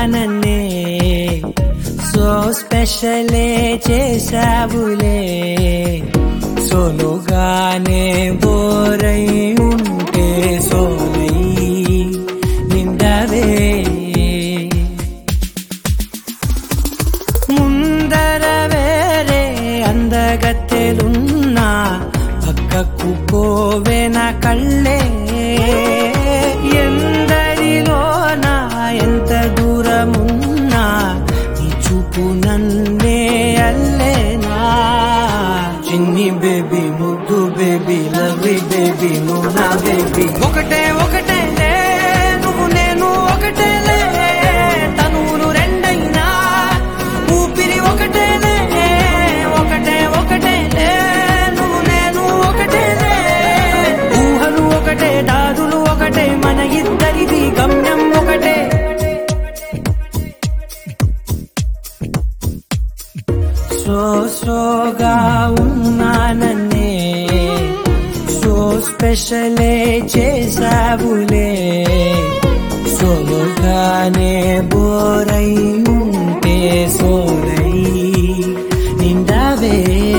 ఉన్నానన్నే so స్పెషలే చేసావులే సోలోగానే బోరై ఉంటే సోలై నిండవే ముందర వేరే అందగత్తెలున్నా పక్కకు పోవేన కళ్ళే ఎందరిలోనా ఎంత దూరమున్నా నీ చూపు నన్నే అల్లేనా చిన్ని బేబీ ముద్దు బేబీ లవ్లీ బేబీ నువ్వు నా బేబీ ఒకటే ఒకటే లే, నువ్వు నేను ఒకటే లే తనువులు రెండైనా ఊపిరి ఒకటే లే, ఒకటే ఒకటే లే, నువ్వు నేను ఒకటే లే. ఊహలు ఒకటే దారులు ఒకటే మన ఇద్దరిది గమ్యం ఒకటే సో సోగా ఉన్నానన్నే సో స్పెషలే చేసావులే సోగానే బోరై ఉంటే సోరై నిండవే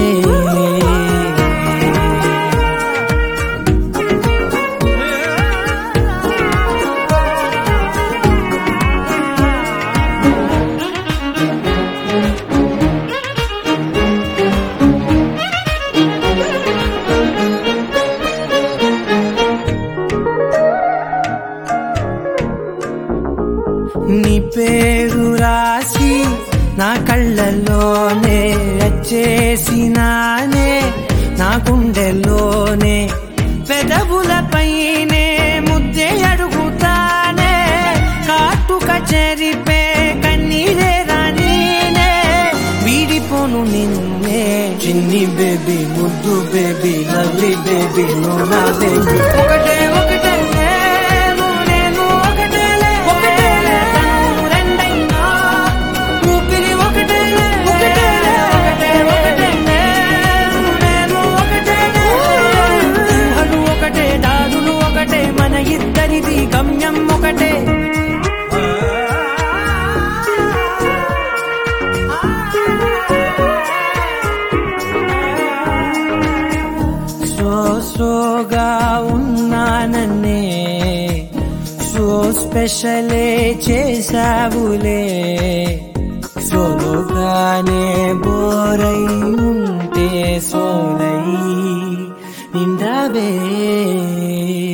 నీ పేరు రాసి నా కళ్ళల్లోనే వచ్చేసినానే నా గుండెల్లోనే పెదవులపైనే ముద్దే అడుగుతానే కాటుక చెరిపే కన్నీరే రానీనే వీడిపోను నిన్నే చిన్ని బేబీ ముద్దు బేబీ లవ్లీ బేబీ నువ్వు నా బేబీ ఒకటే ఒకటే లే, నువ్వు నేను ఒకటే లే, ఒకటే లే, తనువు రెండైనా, ఊపిరి ఒకటే లే, ఒకటే లే, ఒకటే ఒకటే లే, నువ్వు నేను ఒకటే లే. ఊహలు ఒకటే దారులు ఒకటే మన ఇద్దరిది గమ్యం ఒకటే సో సోగా ఉన్నానన్నే సో స్పెషలే చేసావులే సోలోగానే బోరై ఉంటే సోలై నిండవే